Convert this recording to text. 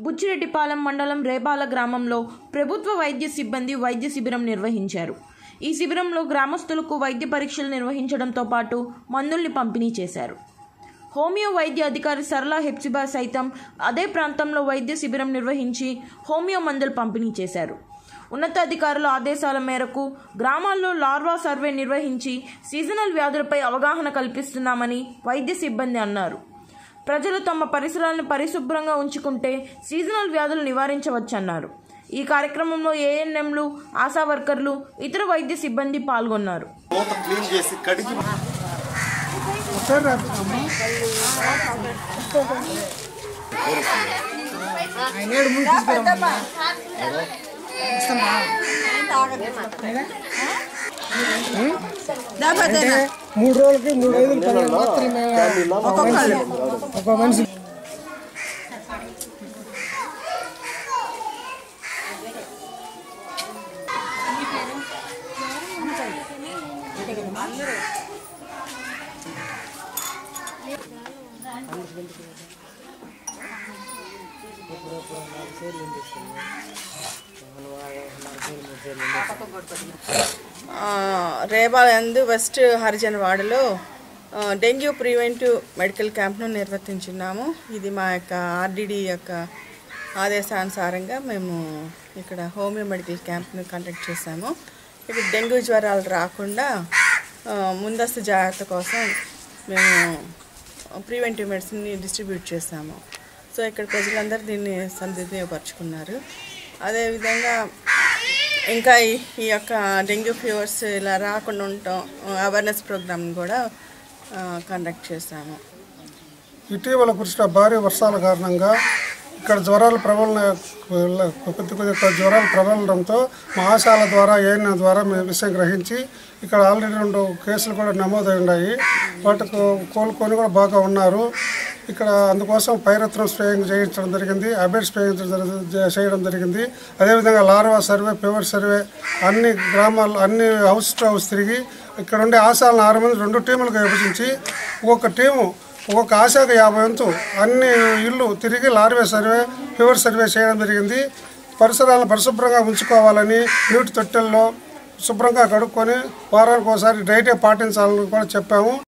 బుచ్చిరెడ్డిపాలెం మండలం రేబాల గ్రామంలో ప్రభుత్వ వైద్య సిబ్బంది వైద్య శిబిరం నిర్వహించారు ఈ శిబిరంలో గ్రామస్తులకు వైద్య పరీక్షలు నిర్వహించడంతో పాటు మందుల్ని పంపిణీ చేశారు హోమియో వైద్య అధికారి సరళ హెప్సిబా సైతం అదే ప్రాంతంలో వైద్య శిబిరం నిర్వహించి హోమియో మందులు పంపిణీ చేశారు ఉన్నతాధికారుల ఆదేశాల మేరకు గ్రామాల్లో లార్వా సర్వే నిర్వహించి సీజనల్ వ్యాధులపై అవగాహన కల్పిస్తున్నామని వైద్య సిబ్బంది అన్నారు ప్రజలు తమ పరిసరాలను పరిశుభ్రంగా ఉంచుకుంటే సీజనల్ వ్యాధులు నివారించవచ్చన్నారు ఈ కార్యక్రమంలో ఏఎన్ఎంలు ఆశా వర్కర్లు ఇతర వైద్య సిబ్బంది పాల్గొన్నారు మూత క్లీన్ చేసి కడిగి మూడు రోజులకి మూడు ఐదులు పదిహేను మాత్రమే ఒక మనిషి ఒక మనిషి రేబాలందు వెస్ట్ హరిజన్ వార్డులో ఆ, డెంగ్యూ ప్రివెంటివ్ మెడికల్ క్యాంప్ను నిర్వర్తించున్నాము ఇది మా యొక్క ఆర్డిడి యొక్క ఆదేశానుసారంగా మేము ఇక్కడ హోమియో మెడికల్ క్యాంప్ను కండక్ట్ చేశాము ఇక్కడ డెంగ్యూ జ్వరాలు రాకుండా ఆ, ముందస్తు జాగ్రత్త కోసం మేము ప్రివెంటివ్ మెడిసిన్ని డిస్ట్రిబ్యూట్ చేశాము సో ఇక్కడ ప్రజలందరూ దీన్ని సద్వినియోగపరుచుకున్నారు అదేవిధంగా ఇంకా ఈ ఈ యొక్క డెంగ్యూ ఫీవర్స్ ఇలా రాకుండా ఉండటం అవేర్నెస్ ప్రోగ్రామ్ కూడా కండక్ట్ చేశాము ఇటీవల కురిసిన భారీ వర్షాల కారణంగా ఇక్కడ జ్వరాలు ప్రబల కొద్ది కొద్ది జ్వరాలు ప్రబలడంతో మా ఆశాల ద్వారా ఏఎన్ఎం ద్వారా మేము విషయం గ్రహించి ఇక్కడ ఆల్రెడీ రెండు కేసులు కూడా నమోదై ఉన్నాయి వాటికి కోలుకొని కూడా బాగా ఉన్నారు ఇక్కడ అందుకోసం పైరత్నం స్ప్రేయింగ్ చేయించడం జరిగింది అబేట్ స్ప్రేయింగ్ జరి- చేయడం జరిగింది అదేవిధంగా లార్వా సర్వే ఫీవర్ సర్వే అన్ని గ్రామాల్లో అన్ని హౌస్ టు హౌస్ తిరిగి ఇక్కడ ఉండే ఆశాలను ఆరు మంది రెండు టీములుగా విభజించి ఒక్కొక్క టీము ఒక్కొక్క ఆశాకు యాభై వంతు అన్ని ఇల్లు తిరిగి లార్వే సర్వే ఫీవర్ సర్వే చేయడం జరిగింది పరిసరాలను పరిశుభ్రంగా ఉంచుకోవాలని నీటి తొట్టెల్లో శుభ్రంగా కడుక్కొని వారానికి ఒకసారి డైటే పాటించాలని కూడా చెప్పాము